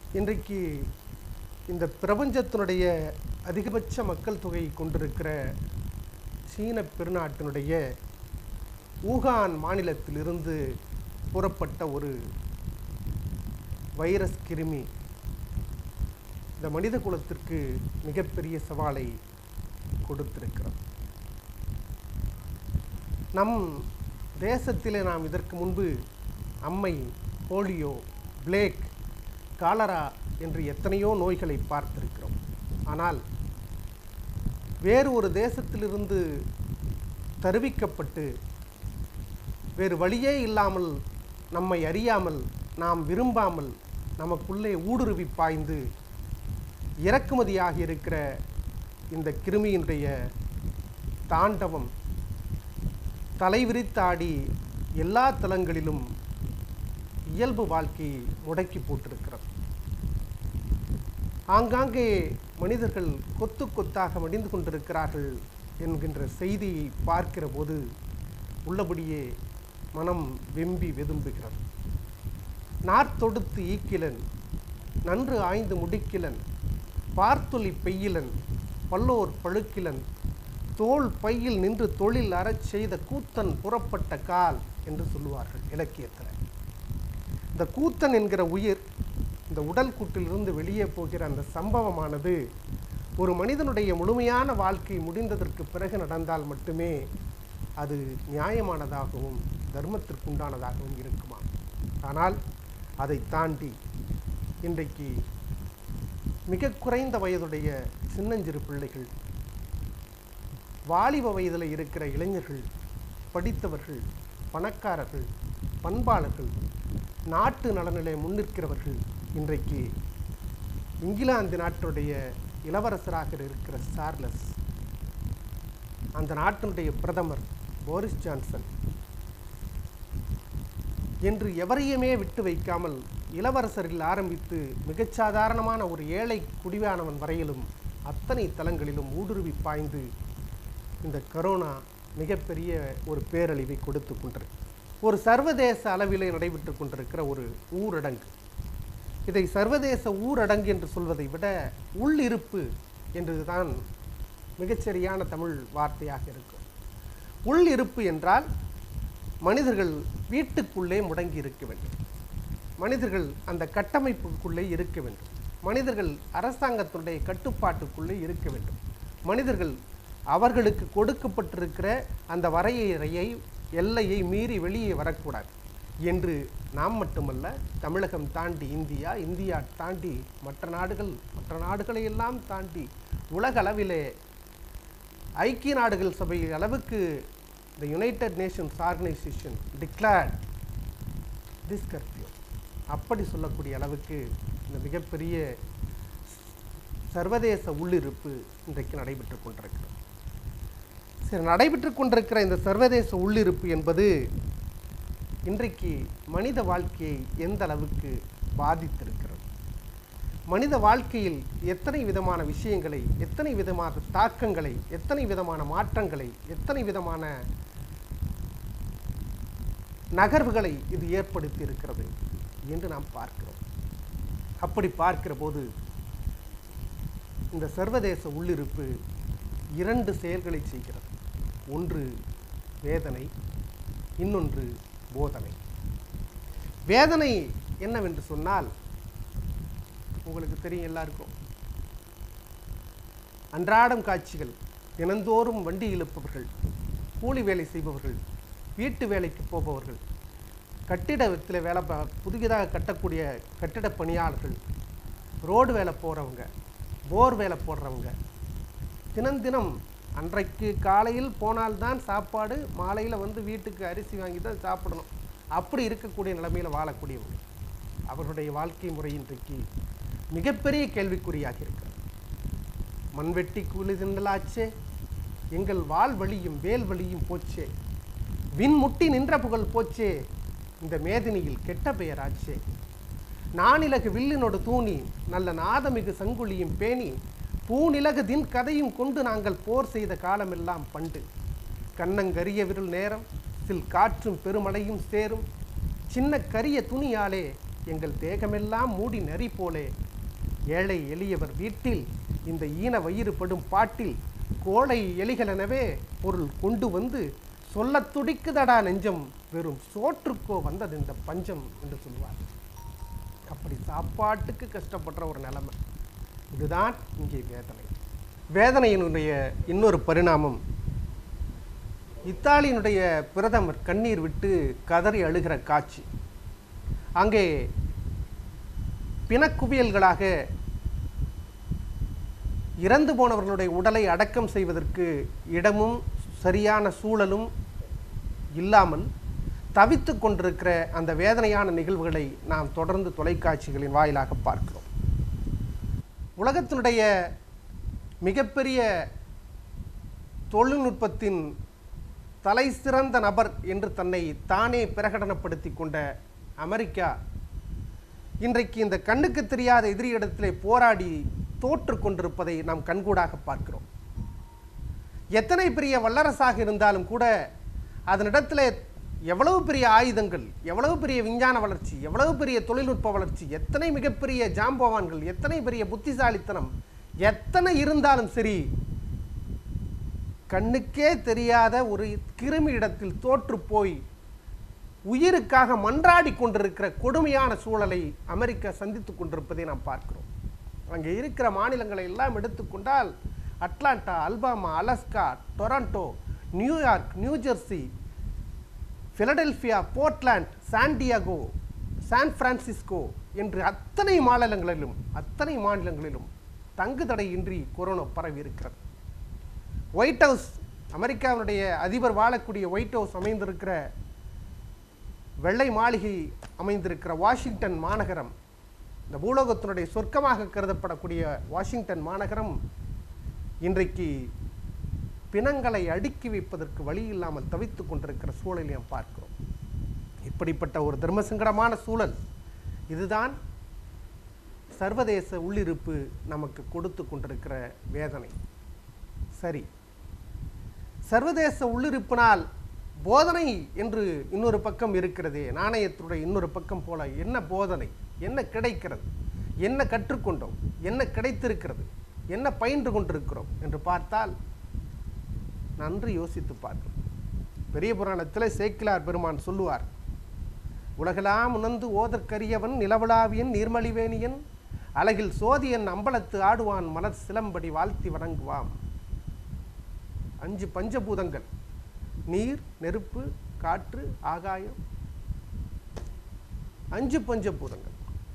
இன்றைக்கு இந்த பிரபஞ்சத்தினுடைய அதிகபட்ச மக்கள் தொகை கொண்டிருக்கிற சீன பெருநாட்டினுடைய ஊகான் மாநிலத்திலிருந்து புறப்பட்ட ஒரு வைரஸ் கிருமி இந்த மனித குலத்திற்கு மிகப்பெரிய சவாலை கொடுத்திருக்கிறது நம் தேசத்திலே நாம் இதற்கு முன்பு அம்மை போலியோ பிளேக் காலரா என்று எத்தனையோ நோய்களை பார்த்திருக்கிறோம் ஆனால் வேறு ஒரு தேசத்திலிருந்து தருவிக்கப்பட்டு வேறு வழியே இல்லாமல் நம்மை அறியாமல் நாம் விரும்பாமல் நமக்குள்ளே ஊடுருவி பாய்ந்து இறக்குமதியாகி இருக்கிற இந்த கிருமியினுடைய தாண்டவம் தலைவிரித்தாடி எல்லா தலங்களிலும் இயல்பு வாழ்க்கையை முடக்கி போட்டிருக்கிறது ஆங்காங்கே மனிதர்கள் கொத்து கொத்தாக மடிந்து கொண்டிருக்கிறார்கள் என்கின்ற செய்தியை பார்க்கிற போது உள்ளபடியே மனம் வெம்பி வெதும்புகிறது நார்த்தொடுத்து ஈக்கிலன் நன்று ஆய்ந்து முடிக்கிலன் பார்த்தொலி பெய்யிலன் பல்லோர் பழுக்கிலன் தோல் பையில் நின்று தொழில் அறச் செய்த கூத்தன் புறப்பட்ட கால் என்று சொல்லுவார்கள் இலக்கியத்தில் இந்த கூத்தன் என்கிற உயிர் இந்த உடல் கூட்டிலிருந்து வெளியே போகிற அந்த சம்பவமானது ஒரு மனிதனுடைய முழுமையான வாழ்க்கை முடிந்ததற்கு பிறகு நடந்தால் மட்டுமே அது நியாயமானதாகவும் தர்மத்திற்குண்டானதாகவும் இருக்குமா ஆனால் அதை தாண்டி இன்றைக்கு மிக குறைந்த வயதுடைய சின்னஞ்சிறு பிள்ளைகள் வாலிப வயதில் இருக்கிற இளைஞர்கள் படித்தவர்கள் பணக்காரர்கள் பண்பாளர்கள் நாட்டு நலனிலே முன்னிற்கிறவர்கள் இன்றைக்கு இங்கிலாந்து நாட்டுடைய இளவரசராக இருக்கிற சார்லஸ் அந்த நாட்டினுடைய பிரதமர் போரிஸ் ஜான்சன் என்று எவரையுமே விட்டு வைக்காமல் இளவரசரில் ஆரம்பித்து மிகச் சாதாரணமான ஒரு ஏழை குடிவானவன் வரையிலும் அத்தனை தலங்களிலும் ஊடுருவி பாய்ந்து இந்த கரோனா மிகப்பெரிய ஒரு பேரழிவை கொடுத்து கொண்டிருக்கு ஒரு சர்வதேச அளவிலே நடைபெற்று கொண்டிருக்கிற ஒரு ஊரடங்கு இதை சர்வதேச ஊரடங்கு என்று சொல்வதை விட உள்ளிருப்பு என்றுதான் மிகச்சரியான தமிழ் வார்த்தையாக இருக்கும் உள்ளிருப்பு என்றால் மனிதர்கள் வீட்டுக்குள்ளே முடங்கி இருக்க வேண்டும் மனிதர்கள் அந்த கட்டமைப்புக்குள்ளே இருக்க வேண்டும் மனிதர்கள் அரசாங்கத்துடைய கட்டுப்பாட்டுக்குள்ளே இருக்க வேண்டும் மனிதர்கள் அவர்களுக்கு கொடுக்கப்பட்டிருக்கிற அந்த வரையறையை எல்லையை மீறி வெளியே வரக்கூடாது என்று நாம் மட்டுமல்ல தமிழகம் தாண்டி இந்தியா இந்தியா தாண்டி மற்ற நாடுகள் மற்ற நாடுகளை எல்லாம் தாண்டி உலக அளவிலே ஐக்கிய நாடுகள் சபை அளவுக்கு the United Nations organisation declared this curfew அப்படி சொல்லக்கூடிய அளவுக்கு இந்த மிகப்பெரிய சர்வதேச உள்ளிருப்பு இன்றைக்கு நடைபெற்று கொண்டிருக்கிறது சரி நடைபெற்று கொண்டிருக்கிற இந்த சர்வதேச உள்ளிருப்பு என்பது இன்றைக்கு மனித வாழ்க்கையை எந்த அளவுக்கு பாதித்திருக்கிறது மனித வாழ்க்கையில் எத்தனை விதமான விஷயங்களை எத்தனை விதமான தாக்கங்களை எத்தனை விதமான மாற்றங்களை எத்தனை விதமான நகர்வுகளை இது ஏற்படுத்தி இருக்கிறது என்று நாம் பார்க்கிறோம் அப்படி பார்க்கிற போது இந்த சர்வதேச உள்ளிருப்பு இரண்டு செயல்களை செய்கிறது ஒன்று வேதனை இன்னொன்று போதனை வேதனை என்னவென்று சொன்னால் உங்களுக்கு தெரியும் எல்லாருக்கும் அன்றாடம் காட்சிகள் தினந்தோறும் வண்டி இழுப்பவர்கள் கூலி வேலை செய்பவர்கள் வீட்டு வேலைக்கு போபவர்கள் கட்டிடத்தில் வேலை பா புதியதாக கட்டக்கூடிய கட்டிட பணியாளர்கள் ரோடு வேலை போகிறவங்க போர் வேலை போடுறவங்க தினம் தினம் அன்றைக்கு காலையில் போனால்தான் சாப்பாடு மாலையில் வந்து வீட்டுக்கு அரிசி வாங்கி தான் சாப்பிடணும் அப்படி இருக்கக்கூடிய நிலைமையில் வாழக்கூடியவங்க அவர்களுடைய வாழ்க்கை முறை இன்றைக்கு மிகப்பெரிய கேள்விக்குறியாக இருக்கிறது மண்வெட்டி கூலி திண்டலாச்சே எங்கள் வால் வழியும் வேல் வழியும் போச்சே விண்முட்டி நின்ற புகழ் போச்சே இந்த மேதினியில் கெட்ட பெயராச்சே நானிலகு வில்லினோடு தூணி நல்ல நாதமிகு சங்குழியும் பேணி பூநிலகு தின் கதையும் கொண்டு நாங்கள் போர் செய்த காலமெல்லாம் பண்டு கண்ணங்கரிய விருள் நேரம் சில் காற்றும் பெருமழையும் சேரும் சின்ன கரிய துணியாலே எங்கள் தேகமெல்லாம் மூடி நெறி போலே ஏழை எளியவர் வீட்டில் இந்த ஈன வயிறு படும் பாட்டில் கோழை எலிகளெனவே பொருள் கொண்டு வந்து சொல்லத் துடிக்குதடா நெஞ்சம் வெறும் சோற்றுக்கோ வந்தது இந்த பஞ்சம் என்று சொல்வார் அப்படி சாப்பாட்டுக்கு கஷ்டப்படுற ஒரு நிலைமை இதுதான் இங்கே வேதனை வேதனையினுடைய இன்னொரு பரிணாமம் இத்தாலியினுடைய பிரதமர் கண்ணீர் விட்டு கதறி அழுகிற காட்சி அங்கே பிணக்குவியல்களாக இறந்து போனவர்களுடைய உடலை அடக்கம் செய்வதற்கு இடமும் சரியான சூழலும் இல்லாமல் தவித்து கொண்டிருக்கிற அந்த வேதனையான நிகழ்வுகளை நாம் தொடர்ந்து தொலைக்காட்சிகளின் வாயிலாக பார்க்கிறோம் உலகத்தினுடைய மிகப்பெரிய தொழில்நுட்பத்தின் தலை சிறந்த நபர் என்று தன்னை தானே பிரகடனப்படுத்தி கொண்ட அமெரிக்கா இன்றைக்கு இந்த கண்ணுக்கு தெரியாத எதிரியிடத்திலே போராடி தோற்று கொண்டிருப்பதை நாம் கண்கூடாக பார்க்கிறோம் எத்தனை பெரிய வல்லரசாக இருந்தாலும் கூட அதனிடத்திலே எவ்வளவு பெரிய ஆயுதங்கள் எவ்வளவு பெரிய விஞ்ஞான வளர்ச்சி எவ்வளவு பெரிய தொழில்நுட்ப வளர்ச்சி எத்தனை மிகப்பெரிய ஜாம்பவான்கள் எத்தனை பெரிய புத்திசாலித்தனம் எத்தனை இருந்தாலும் சரி கண்ணுக்கே தெரியாத ஒரு கிருமி இடத்தில் தோற்று போய் உயிருக்காக மன்றாடி கொண்டிருக்கிற கொடுமையான சூழலை அமெரிக்கா சந்தித்துக் கொண்டிருப்பதை நாம் பார்க்கிறோம் அங்கே இருக்கிற மாநிலங்களை எல்லாம் எடுத்துக்கொண்டால் Atlanta Alabama Alaska Toronto New York New Jersey Philadelphia Portland San Diego San Francisco என்று அத்தனை மாநிலங்களிலும் அத்தனை மாநிலங்களிலும் தங்கு தடையின்றி கொரோனா பரவி இருக்கிறது ஒயிட் ஹவுஸ் அமெரிக்காவினுடைய அதிபர் வாழக்கூடிய ஒயிட் ஹவுஸ் அமைந்திருக்கிற வெள்ளை மாளிகை அமைந்திருக்கிற வாஷிங்டன் மாநகரம் இந்த பூலோகத்தினுடைய சொர்க்கமாக கருதப்படக்கூடிய வாஷிங்டன் மாநகரம் இன்றைக்கு பிணங்களை அடுக்கி வைப்பதற்கு வழி இல்லாமல் தவித்துக் கொண்டிருக்கிற சூழலை நாம் பார்க்கிறோம் இப்படிப்பட்ட ஒரு தர்மசங்கடமான சூழல் இதுதான் சர்வதேச உள்ளிருப்பு நமக்கு கொடுத்து கொண்டிருக்கிற வேதனை சரி சர்வதேச உள்ளிருப்பினால் போதனை என்று இன்னொரு பக்கம் இருக்கிறதே நாணயத்துடைய இன்னொரு பக்கம் போல என்ன போதனை என்ன கிடைக்கிறது என்ன கற்றுக்கொண்டோம் என்ன கிடைத்திருக்கிறது என்ன பயின்று கொண்டிருக்கிறோம் என்று பார்த்தால் நன்று யோசித்து பார்க்கணும் பெரிய புராணத்தில் சேக்கிலார் பெருமான் சொல்லுவார் உலகெல்லாம் உணர்ந்து ஓதற்கரியவன் நிலவலாவியன் நீர்மலிவேணியன் அழகில் சோதியன் அம்பலத்து ஆடுவான் மலர் சிலம்படி வாழ்த்தி வணங்குவாம் அஞ்சு பஞ்சபூதங்கள் நீர் நெருப்பு காற்று ஆகாயம் அஞ்சு பஞ்சபூதங்கள்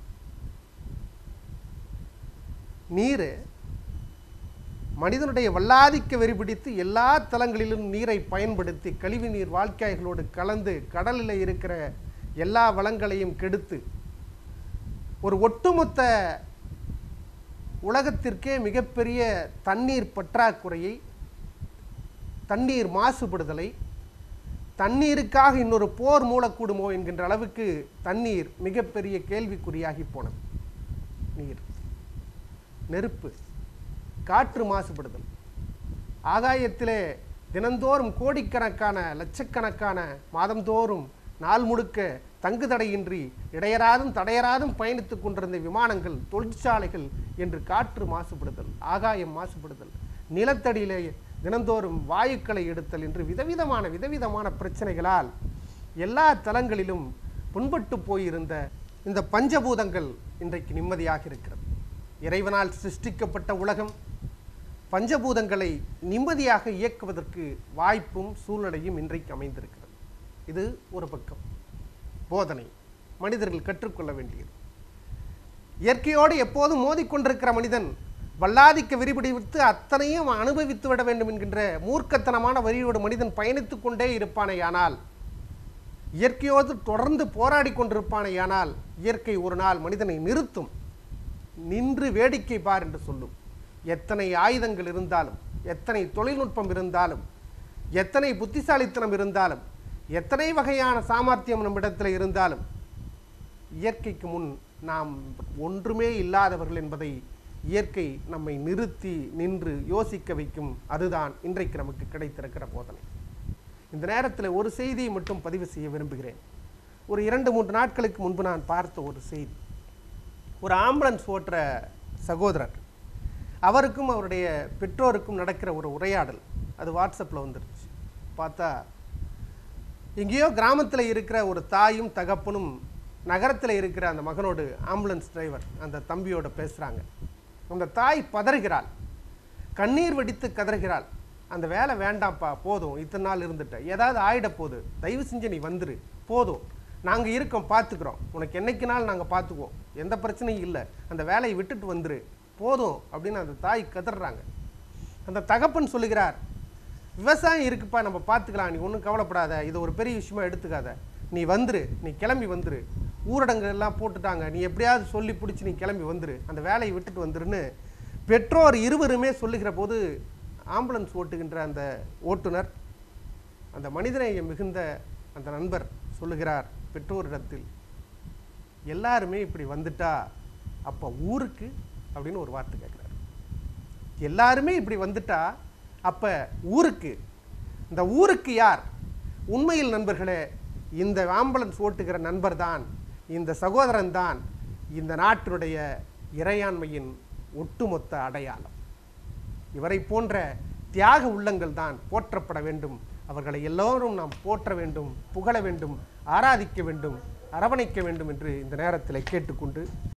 நீர் மனிதனுடைய வல்லாதிக்க வெறி பிடித்து எல்லா தலங்களிலும் நீரை பயன்படுத்தி கழிவு நீர் வாழ்க்கைகளோடு கலந்து கடலில் இருக்கிற எல்லா வளங்களையும் கெடுத்து ஒரு ஒட்டுமொத்த உலகத்திற்கே மிகப்பெரிய தண்ணீர் பற்றாக்குறையை தண்ணீர் மாசுபடுதலை தண்ணீருக்காக இன்னொரு போர் மூலக்கூடுமோ என்கின்ற அளவுக்கு தண்ணீர் மிகப்பெரிய கேள்விக்குறியாகி போனது நீர் நெருப்பு காற்று மாசுபடுதல் ஆகாயத்திலே தினந்தோறும் கோடிக்கணக்கான லட்சக்கணக்கான மாதந்தோறும் நாள் முழுக்க தங்கு தடையின்றி இடையராதும் தடையராதும் பயணித்துக் கொண்டிருந்த விமானங்கள் தொழிற்சாலைகள் என்று காற்று மாசுபடுதல் ஆகாயம் மாசுபடுதல் நிலத்தடியிலே தினந்தோறும் வாயுக்களை எடுத்தல் என்று விதவிதமான விதவிதமான பிரச்சனைகளால் எல்லா தலங்களிலும் புண்பட்டு போயிருந்த இந்த பஞ்சபூதங்கள் இன்றைக்கு நிம்மதியாக இருக்கிறது இறைவனால் சிருஷ்டிக்கப்பட்ட உலகம் பஞ்சபூதங்களை நிம்மதியாக இயக்குவதற்கு வாய்ப்பும் சூழ்நிலையும் இன்றைக்கு அமைந்திருக்கிறது இது ஒரு பக்கம் போதனை மனிதர்கள் கற்றுக்கொள்ள வேண்டியது இயற்கையோடு எப்போதும் மோதிக்கொண்டிருக்கிற மனிதன் வல்லாதிக்க விரிபிடிவித்து அத்தனையும் அனுபவித்து விட வேண்டும் என்கின்ற மூர்க்கத்தனமான வரியோடு மனிதன் பயணித்துக் கொண்டே இருப்பானேயானால் இயற்கையோடு தொடர்ந்து போராடி கொண்டிருப்பானேயானால் இயற்கை ஒரு நாள் மனிதனை நிறுத்தும் நின்று வேடிக்கை பார் என்று சொல்லும் எத்தனை ஆயுதங்கள் இருந்தாலும் எத்தனை தொழில்நுட்பம் இருந்தாலும் எத்தனை புத்திசாலித்தனம் இருந்தாலும் எத்தனை வகையான சாமர்த்தியம் நம்மிடத்தில் இருந்தாலும் இயற்கைக்கு முன் நாம் ஒன்றுமே இல்லாதவர்கள் என்பதை இயற்கை நம்மை நிறுத்தி நின்று யோசிக்க வைக்கும் அதுதான் இன்றைக்கு நமக்கு கிடைத்திருக்கிற போதனை இந்த நேரத்தில் ஒரு செய்தியை மட்டும் பதிவு செய்ய விரும்புகிறேன் ஒரு இரண்டு மூன்று நாட்களுக்கு முன்பு நான் பார்த்த ஒரு செய்தி ஒரு ஆம்புலன்ஸ் ஓட்டுற சகோதரர் அவருக்கும் அவருடைய பெற்றோருக்கும் நடக்கிற ஒரு உரையாடல் அது வாட்ஸ்அப்பில் வந்துருச்சு பார்த்தா எங்கேயோ கிராமத்தில் இருக்கிற ஒரு தாயும் தகப்பனும் நகரத்தில் இருக்கிற அந்த மகனோடு ஆம்புலன்ஸ் டிரைவர் அந்த தம்பியோட பேசுகிறாங்க அந்த தாய் பதறுகிறாள் கண்ணீர் வெடித்து கதறுகிறாள் அந்த வேலை வேண்டாம்ப்பா போதும் இத்தனை நாள் இருந்துட்ட ஏதாவது ஆயிட போகுது தயவு செஞ்சு நீ வந்துரு போதும் நாங்கள் இருக்கோம் பார்த்துக்குறோம் உனக்கு என்னைக்குனாலும் நாங்கள் பார்த்துக்குவோம் எந்த பிரச்சனையும் இல்லை அந்த வேலையை விட்டுட்டு வந்துரு போதும் அப்படின்னு அந்த தாய் கதறாங்க அந்த தகப்பன் சொல்லுகிறார் விவசாயம் இருக்குப்பா நம்ம பார்த்துக்கலாம் நீ ஒன்றும் கவலைப்படாத இது ஒரு பெரிய விஷயமா எடுத்துக்காத நீ வந்துரு நீ கிளம்பி வந்துரு ஊரடங்கு எல்லாம் போட்டுட்டாங்க நீ எப்படியாவது சொல்லி பிடிச்சி நீ கிளம்பி வந்துரு அந்த வேலையை விட்டுட்டு வந்துருன்னு பெற்றோர் இருவருமே சொல்லுகிற போது ஆம்புலன்ஸ் ஓட்டுகின்ற அந்த ஓட்டுநர் அந்த மனிதநேயம் மிகுந்த அந்த நண்பர் சொல்லுகிறார் பெற்றோரிடத்தில் எல்லாருமே இப்படி வந்துட்டா அப்போ ஊருக்கு அப்படின்னு ஒரு வார்த்தை கேட்குறாரு எல்லாருமே இப்படி வந்துட்டா அப்ப ஊருக்கு இந்த ஊருக்கு யார் உண்மையில் நண்பர்களே இந்த ஆம்புலன்ஸ் ஓட்டுகிற நண்பர் தான் இந்த சகோதரன் தான் இந்த நாட்டினுடைய இறையாண்மையின் ஒட்டுமொத்த அடையாளம் இவரை போன்ற தியாக உள்ளங்கள் தான் போற்றப்பட வேண்டும் அவர்களை எல்லோரும் நாம் போற்ற வேண்டும் புகழ வேண்டும் ஆராதிக்க வேண்டும் அரவணைக்க வேண்டும் என்று இந்த நேரத்தில் கேட்டுக்கொண்டு